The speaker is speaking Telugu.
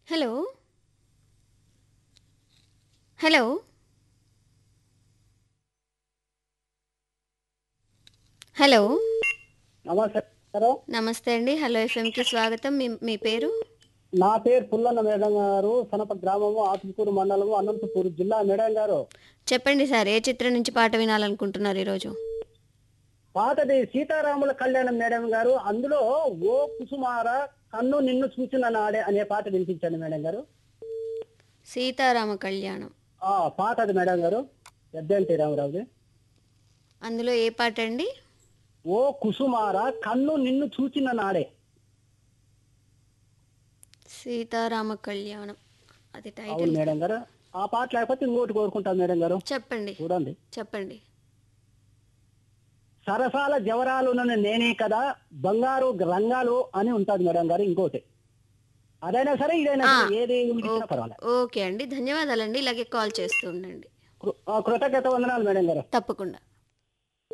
హలో హలో హలో నమస్కారం నమస్తే అండి హలో ఎఫ్ఎంకి స్వాగతం మీ మీ పేరు నా పేరు పుల్లన్న మేడం గారు సనప గ్రామము ఆత్మకూరు మండలము అనంతపూర్ జిల్లా మేడం గారు చెప్పండి సార్ ఏ చిత్రం నుంచి పాట వినాలనుకుంటున్నారు ఈరోజు పాతది సీతారాముల కళ్యాణం మేడం గారు అందులో ఓ కుసుమార కన్ను నిన్ను చూసిన నాడే అనే పాట వినిపించండి మేడం గారు సీతారామ కళ్యాణం ఆ పాతది మేడం గారు ఎద్దంటి రామరావుది అందులో ఏ పాట అండి ఓ కుసుమార కన్ను నిన్ను చూచిన నాడే సీతారామ కళ్యాణం అది అవును టైటిల్ మేడం గారు ఆ పాట లేకపోతే ఇంకోటి కోరుకుంటాం మేడం గారు చెప్పండి చూడండి చెప్పండి సరసాల జవరాలున్న నేనే కదా బంగారు రంగాలు అని ఉంటుంది మేడం గారు ఇంకోటి అదైనా సరే ఇదైనా సరే ఏది ఇచ్చినా పర్వాలేదు ఓకే అండి ధన్యవాదాలండి ఇలాగే కాల్ చేస్తూ ఉండండి కృ- ఆ, కృతజ్ఞత వందనాలు మేడం గారు తప్పకుండా